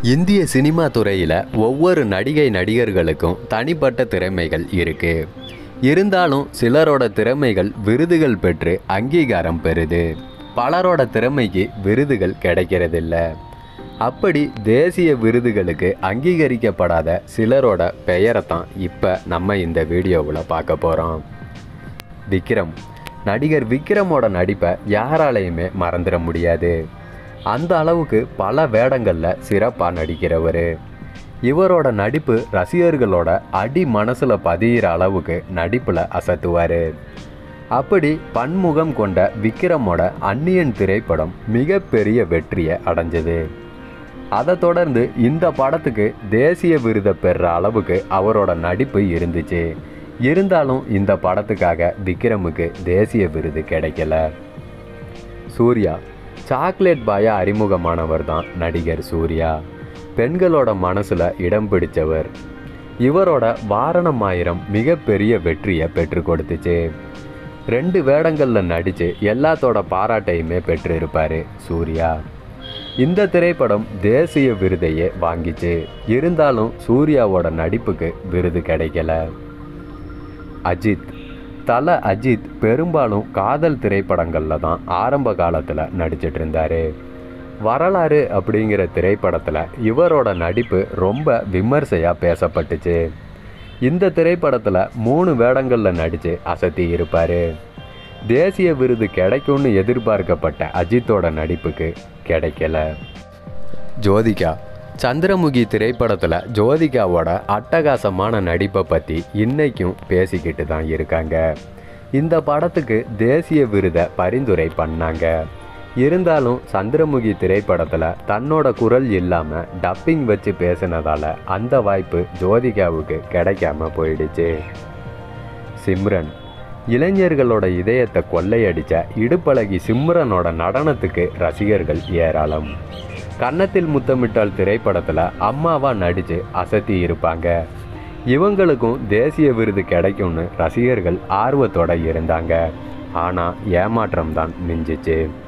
இந்திய சினிமா துறையில் ஒவ்வொரு நடிகை நடிகர்களுக்கும் தனிப்பட்ட திறமைகள் இருக்கு இருந்தாலும் சிலரோட திறமைகள் விருதுகள் பெற்று அங்கீகாரம் பெறுது பலரோட திறமைக்கு விருதுகள் கிடைக்கிறதில்ல அப்படி தேசிய விருதுகளுக்கு அங்கீகரிக்கப்படாத சிலரோட பெயரை தான் இப்போ நம்ம இந்த வீடியோவில் பார்க்க போகிறோம் விக்ரம் நடிகர் விக்ரமோட நடிப்பை யாராலையுமே மறந்துட முடியாது அந்த அளவுக்கு பல வேடங்களில் சிறப்பாக நடிக்கிறவர் இவரோட நடிப்பு ரசிகர்களோட அடி மனசில் பதிகிற அளவுக்கு நடிப்பில் அசத்துவார் அப்படி பன்முகம் கொண்ட விக்ரமோட அந்நியன் திரைப்படம் மிகப்பெரிய வெற்றியை அடைஞ்சது அதை தொடர்ந்து இந்த படத்துக்கு தேசிய விருதை பெறுற அளவுக்கு அவரோட நடிப்பு இருந்துச்சு இருந்தாலும் இந்த படத்துக்காக விக்ரமுக்கு தேசிய விருது கிடைக்கல சூர்யா சாக்லேட் பாயா அறிமுகமானவர் தான் நடிகர் சூர்யா பெண்களோட மனசில் இடம் பிடிச்சவர் இவரோட வாரணம் ஆயிரம் மிகப்பெரிய வெற்றியை பெற்று கொடுத்துச்சு ரெண்டு வேடங்களில் நடித்து எல்லாத்தோட பாராட்டையுமே பெற்றிருப்பார் சூர்யா இந்த திரைப்படம் தேசிய விருதையே வாங்கிச்சு இருந்தாலும் சூர்யாவோட நடிப்புக்கு விருது கிடைக்கல அஜித் தல அஜித் பெரும்பாலும் காதல் திரைப்படங்களில் தான் ஆரம்ப காலத்தில் நடிச்சிட்டு இருந்தார் வரலாறு அப்படிங்கிற திரைப்படத்தில் இவரோட நடிப்பு ரொம்ப விமர்சையாக பேசப்பட்டுச்சு இந்த திரைப்படத்தில் மூணு வேடங்களில் நடித்து அசத்தி இருப்பார் தேசிய விருது கிடைக்கும்னு எதிர்பார்க்கப்பட்ட அஜித்தோட நடிப்புக்கு கிடைக்கல ஜோதிகா சந்திரமுகி திரைப்படத்தில் ஜோதிகாவோட அட்டகாசமான நடிப்பை பற்றி இன்னைக்கும் பேசிக்கிட்டு தான் இருக்காங்க இந்த படத்துக்கு தேசிய விருதை பரிந்துரை பண்ணாங்க இருந்தாலும் சந்திரமுகி திரைப்படத்தில் தன்னோட குரல் இல்லாமல் டப்பிங் வச்சு பேசினதால அந்த வாய்ப்பு ஜோதிகாவுக்கு கிடைக்காம போயிடுச்சு சிம்ரன் இளைஞர்களோட இதயத்தை கொள்ளையடிச்ச இடுப்பழகி சிம்ரனோட நடனத்துக்கு ரசிகர்கள் ஏராளம் கன்னத்தில் முத்தமிட்டால் திரைப்படத்தில் அம்மாவா நடித்து அசத்தி இருப்பாங்க இவங்களுக்கும் தேசிய விருது கிடைக்கும்னு ரசிகர்கள் ஆர்வத்தோட இருந்தாங்க ஆனால் ஏமாற்றம் தான் மிஞ்சிச்சு